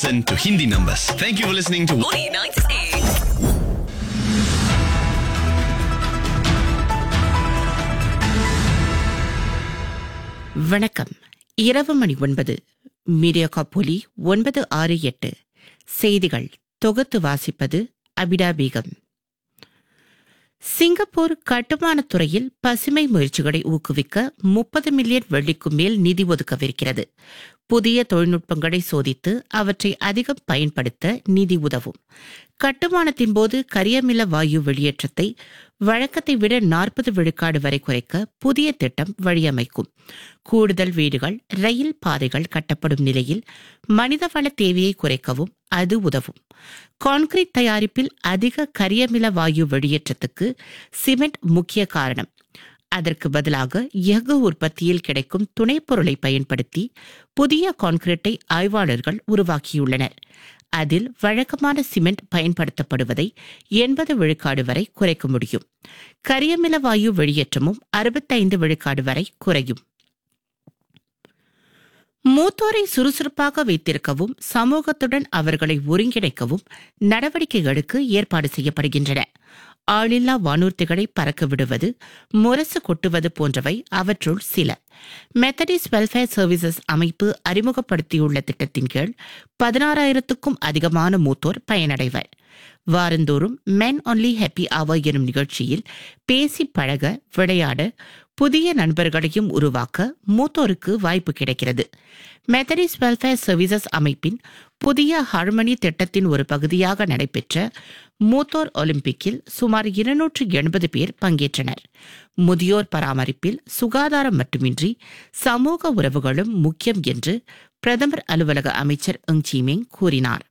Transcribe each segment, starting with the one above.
Listen to Hindi numbers. Thank you for listening to Morning 9 to 8. வணக்கம் இரவு மணி ஒன்பது media காப்பொலி ஒன்பது ஆறு எட்டு செய்திகள் தொகுத்து வாசிப்பது அபிடா பேகம் சிங்கப்பூர் கட்டுமானத் துறையில் பசுமை முயற்சிகளை ஊக்குவிக்க முப்பது மில்லியன் வெள்ளிக்கும் மேல் நிதி ஒதுக்கவிருக்கிறது புதிய தொழில்நுட்பங்களை சோதித்து அவற்றை அதிகம் பயன்படுத்த நிதி உதவும் கட்டுமானத்தின் போது கரியமில வாயு வெளியேற்றத்தை வழக்கத்தை விட நாற்பது விழுக்காடு வரை குறைக்க புதிய திட்டம் வழியமைக்கும் கூடுதல் வீடுகள் ரயில் பாதைகள் கட்டப்படும் நிலையில் மனிதவள தேவையை குறைக்கவும் அது உதவும் கான்கிரீட் தயாரிப்பில் அதிக கரியமில வாயு வெளியேற்றத்துக்கு சிமெண்ட் முக்கிய காரணம் அதற்கு பதிலாக எஃகு உற்பத்தியில் கிடைக்கும் துணைப் பொருளை பயன்படுத்தி புதிய கான்கிரீட்டை ஆய்வாளர்கள் உருவாக்கியுள்ளனர் அதில் வழக்கமான சிமெண்ட் பயன்படுத்தப்படுவதை எண்பது விழுக்காடு வரை குறைக்க முடியும் கரியமில வாயு வெளியேற்றமும் அறுபத்தைந்து விழுக்காடு வரை குறையும் மூத்தோரை சுறுசுறுப்பாக வைத்திருக்கவும் சமூகத்துடன் அவர்களை ஒருங்கிணைக்கவும் நடவடிக்கைகளுக்கு ஏற்பாடு செய்யப்படுகின்றன ஆளில்லா வானூர்திகளை பறக்க விடுவது முரசு கொட்டுவது போன்றவை அவற்றுள் சில மெத்தடிஸ் வெல்ஃபேர் சர்வீசஸ் அமைப்பு அறிமுகப்படுத்தியுள்ள திட்டத்தின் கீழ் பதினாறாயிரத்துக்கும் அதிகமான மூத்தோர் பயனடைவர் வாரந்தோறும் மென் ஒன்லி ஹாப்பி அவர் எனும் நிகழ்ச்சியில் பேசி பழக விளையாட புதிய நண்பர்களையும் உருவாக்க மூத்தோருக்கு வாய்ப்பு கிடைக்கிறது மெத்தடிஸ் வெல்ஃபேர் சர்வீசஸ் அமைப்பின் புதிய ஹார்மனி திட்டத்தின் ஒரு பகுதியாக நடைபெற்ற மூத்தோர் ஒலிம்பிக்கில் சுமார் இருநூற்று எண்பது பேர் பங்கேற்றனர் முதியோர் பராமரிப்பில் துகாதாரம் மட்டுமின்றி சமூக உறவுகளும் முக்கியம் என்று பிரதமர் அலுவலக அமைச்சர் எங் சீமேங் கூறினார்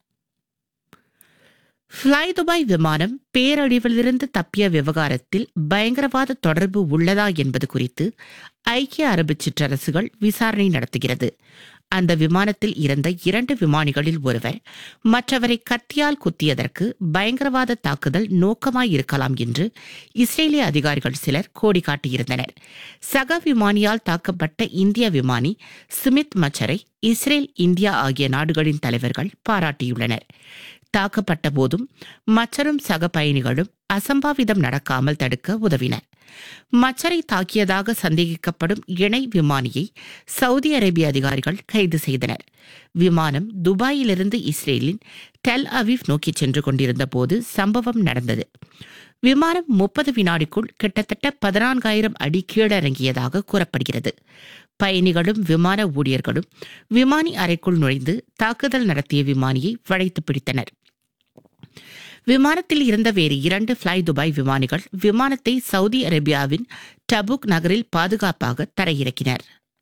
ஃப்ளை துபாய் விமானம் பேரழிவிலிருந்து தப்பிய விவகாரத்தில் பயங்கரவாத தொடர்பு உள்ளதா என்பது குறித்து ஐக்கிய அரபு சிற்றரசுகள் விசாரணை நடத்துகிறது அந்த விமானத்தில் இருந்த இரண்டு விமானிகளில் ஒருவர் மற்றவரை கத்தியால் குத்தியதற்கு பயங்கரவாத தாக்குதல் நோக்கமாயிருக்கலாம் என்று இஸ்ரேலிய அதிகாரிகள் சிலர் கோடி காட்டியிருந்தனர் சக விமானியால் தாக்கப்பட்ட இந்திய விமானி சுமித் மச்சரை இஸ்ரேல் இந்தியா ஆகிய நாடுகளின் தலைவர்கள் பாராட்டியுள்ளனர் தாக்கப்பட்ட போதும் மச்சரும் சக பயணிகளும் அசம்பாவிதம் நடக்காமல் தடுக்க உதவினர் மச்சரை தாக்கியதாக சந்தேகிக்கப்படும் இணை விமானியை சவுதி அரேபிய அதிகாரிகள் கைது செய்தனர் விமானம் துபாயிலிருந்து இஸ்ரேலின் டெல் அவீவ் நோக்கி சென்று கொண்டிருந்த போது சம்பவம் நடந்தது விமானம் முப்பது வினாடிக்குள் கிட்டத்தட்ட பதினான்காயிரம் அடி கீழிறங்கியதாக கூறப்படுகிறது பயணிகளும் விமான ஊழியர்களும் விமானி அறைக்குள் நுழைந்து தாக்குதல் நடத்திய விமானியை வளைத்து பிடித்தனர் விமானத்தில் இருந்த வேறு இரண்டு ஃப்ளை துபாய் விமானிகள் விமானத்தை சவுதி அரேபியாவின் டபுக் நகரில் பாதுகாப்பாக தரையிறக்கினர்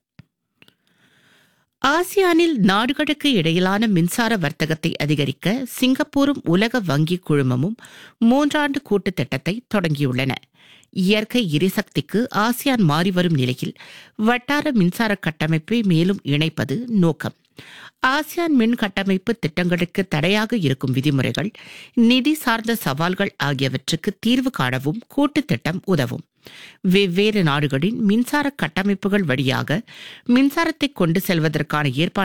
ஆசியானில் நாடுகளுக்கு இடையிலான மின்சார வர்த்தகத்தை அதிகரிக்க சிங்கப்பூரும் உலக வங்கி குழுமமும் மூன்றாண்டு கூட்டுத் திட்டத்தை தொடங்கியுள்ளன இயற்கை எரிசக்திக்கு ஆசியான் மாறிவரும் நிலையில் வட்டார மின்சார கட்டமைப்பை மேலும் இணைப்பது நோக்கம் ஆசியான் மின் கட்டமைப்பு திட்டங்களுக்கு தடையாக இருக்கும் விதிமுறைகள் நிதி சார்ந்த சவால்கள் ஆகியவற்றுக்கு தீர்வு காணவும் கூட்டுத் திட்டம் உதவும் வெவ்வேறு நாடுகளின் மின்சார கட்டமைப்புகள் வழியாக மின்சாரத்தை கொண்டு செல்வதற்கான ஏற்பாடு